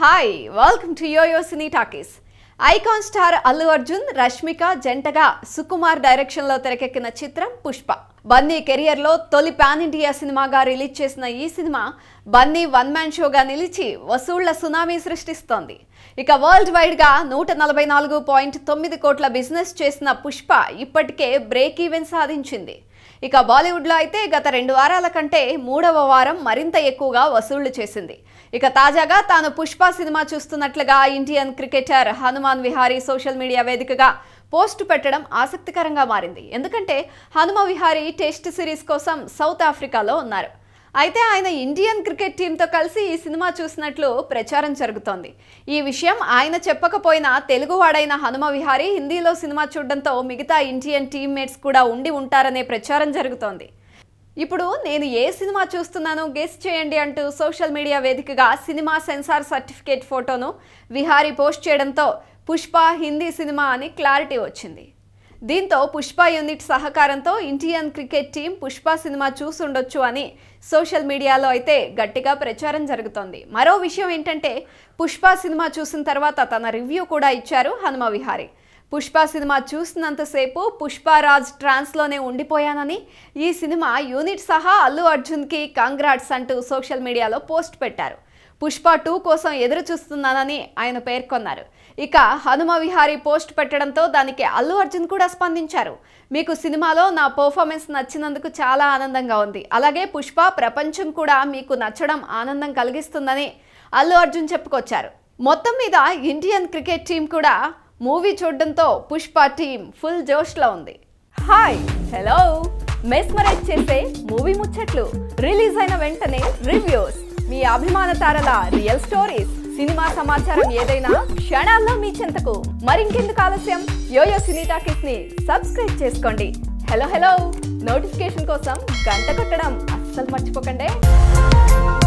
hi welcome to YoYo cine talkies icon star Allu Arjun Rashmika జంటగా సుకుమార్ డైరెక్షన్లో తెరకెక్కిన చిత్రం పుష్ప బన్నీ కెరియర్లో తొలి పాన్ ఇండియా సినిమాగా రిలీజ్ చేసిన ఈ సినిమా బన్నీ వన్ మ్యాన్ షోగా నిలిచి వసూళ్ల సునామీ సృష్టిస్తోంది ఇక వరల్డ్ వైడ్గా నూట నలభై నాలుగు పాయింట్ తొమ్మిది కోట్ల బిజినెస్ చేసిన పుష్ప ఇప్పటికే బ్రేక్ ఈవెన్ సాధించింది ఇక బాలీవుడ్లో అయితే గత రెండు వారాల కంటే మూడవ వారం మరింత ఎక్కువగా వసూళ్లు చేసింది ఇక తాజాగా తాను పుష్ప సినిమా చూస్తున్నట్లుగా Indian cricketer Hanuman Vihari social media వేదికగా పోస్ట్ పెట్టడం ఆసక్తికరంగా మారింది ఎందుకంటే హనుమ విహారీ టెస్ట్ సిరీస్ కోసం సౌత్ ఆఫ్రికాలో ఉన్నారు అయితే ఆయన ఇండియన్ క్రికెట్ టీంతో కలిసి ఈ సినిమా చూసినట్లు ప్రచారం జరుగుతోంది ఈ విషయం ఆయన చెప్పకపోయినా తెలుగువాడైన హనుమ విహారీ హిందీలో సినిమా చూడడంతో మిగతా ఇండియన్ టీమ్మేట్స్ కూడా ఉండి ఉంటారనే ప్రచారం జరుగుతోంది ఇప్పుడు నేను ఏ సినిమా చూస్తున్నానో గెస్ చేయండి అంటూ సోషల్ మీడియా వేదికగా సినిమా సెన్సార్ సర్టిఫికేట్ ఫోటోను విహారీ పోస్ట్ చేయడంతో పుష్ప హిందీ సినిమా అని క్లారిటీ వచ్చింది దీంతో పుష్ప యూనిట్ సహకారంతో Indian cricket team Pushpa cinema చూసుండొచ్చు అని సోషల్ మీడియాలో అయితే గట్టిగా ప్రచారం జరుగుతోంది మరో విషయం ఏంటంటే పుష్ప సినిమా చూసిన తర్వాత తన రివ్యూ కూడా ఇచ్చారు హనుమ విహారీ పుష్ప సినిమా చూసినంతసేపు పుష్పరాజ్ ట్రాన్స్లోనే ఉండిపోయానని ఈ సినిమా యూనిట్ సహా అల్లు అర్జున్కి కంగ్రాట్స్ అంటూ సోషల్ మీడియాలో పోస్ట్ పెట్టారు పుష్ప టూ కోసం ఎదురు చూస్తున్నానని ఆయన పేర్కొన్నారు ఇక హనుమ విహారీ పోస్ట్ పెట్టడంతో దానికి అల్లు అర్జున్ కూడా స్పందించారు మీకు సినిమాలో నా పర్ఫార్మెన్స్ నచ్చినందుకు చాలా ఆనందంగా ఉంది అలాగే పుష్ప ప్రపంచం కూడా మీకు నచ్చడం ఆనందం కలిగిస్తుందని అల్లు అర్జున్ చెప్పుకొచ్చారు మొత్తం మీద ఇండియన్ క్రికెట్ టీం కూడా మూవీ చూడడంతో పుష్ప టీం ఫుల్ జోష్లో ఉంది హాయ్ హలో మెస్మరైజ్ చేసే మూవీ ముచ్చట్లు రిలీజ్ అయిన వెంటనే రివ్యూస్ మీ అభిమాన తారల రియల్ స్టోరీస్ సినిమా సమాచారం ఏదైనా క్షణాల్లో మీ చెంతకు మరింకెందుకు ఆలస్యం యోయో సినీ టాకీస్ ని సబ్స్క్రైబ్ చేసుకోండి హలో హలో నోటిఫికేషన్ కోసం గంట కొట్టడం అస్సలు మర్చిపోకండి